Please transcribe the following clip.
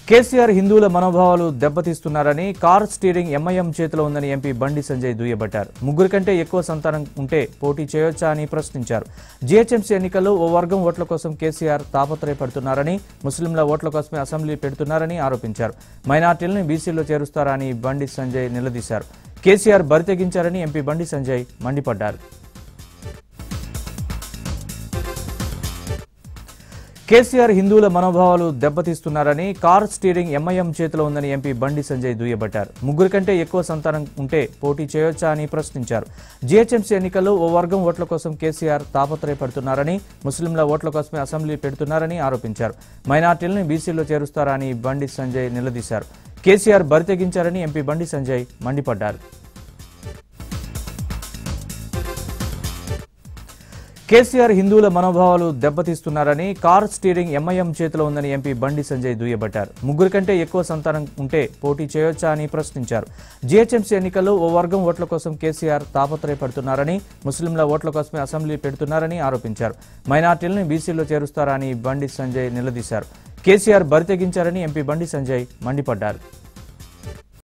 కేసీఆర్ హిందువుల మనోభావాలు దెబ్బతీస్తున్నారని car steering MIM చేతిలో ఉందని ఎంపీ బండి సంజయ్ దుయ్యబట్టారు ముగ్గురు కంటే ఎక్కువ సంతానం ఉంటే పోటీ చేయొచ్చా అని ప్రశ్నించారు జీహెచ్ఎంసీ ఎన్నికల్లో ఓ వర్గం ఓట్ల కోసం కేసీఆర్ తాపత్రయపడుతున్నారని ముస్లింల ఓట్ల కోసమే అసెంబ్లీ పెడుతున్నారని ఆరోపించారు మైనార్టీలను బీసీలో చేరుస్తారా అని బండి సంజయ్ నిలదీశారు కేసీఆర్ బరితెగించారని ఎంపీ బండి సంజయ్ మండిపడ్డారు కేసీఆర్ హిందువుల మనోభావాలు దెబ్బతీస్తున్నారని కార్ స్టీరింగ్ ఎంఐఎం చేతిలో ఉందని ఎంపీ బండి సంజయ్ దుయ్యబట్టారు ముగ్గురు కంటే ఎక్కువ సంతానం ఉంటే పోటీ చేయొచ్చా అని ప్రశ్నించారు జీహెచ్ఎంసీ ఎన్నికల్లో ఓ వర్గం ఓట్ల కోసం కేసీఆర్ తాపత్రయపడుతున్నారని ముస్లింల ఓట్ల కోసమే అసెంబ్లీ పెడుతున్నారని ఆరోపించారు మైనార్టీలను బీసీలో చేరుస్తారా అని బండి సంజయ్ నిలదీశారు కేసీఆర్ బరితెగించారని ఎంపీ బండి సంజయ్ మండిపడ్డారు కేసీఆర్ హిందువుల మనోభావాలు దెబ్బతీస్తున్నారని కార్ స్టీరింగ్ ఎంఐఎం చేతిలో ఉందని ఎంపీ బండి సంజయ్ దుయ్యబట్టారు ముగ్గురు కంటే ఎక్కువ సంతానం ఉంటే పోటీ చేయొచ్చా అని ప్రశ్నించారు జీహెచ్ఎంసీ ఎన్నికల్లో ఓ వర్గం ఓట్ల కోసం కేసీఆర్ తాపత్రయపడుతున్నారని ముస్లింల ఓట్ల కోసమే అసెంబ్లీ పెడుతున్నారని ఆరోపించారు మైనార్టీలను బీసీలో చేరుస్తారా అని బండి సంజయ్ నిలదీశారు కేసీఆర్ బరితెగించారని ఎంపీ బండి సంజయ్ మండిపడ్డారు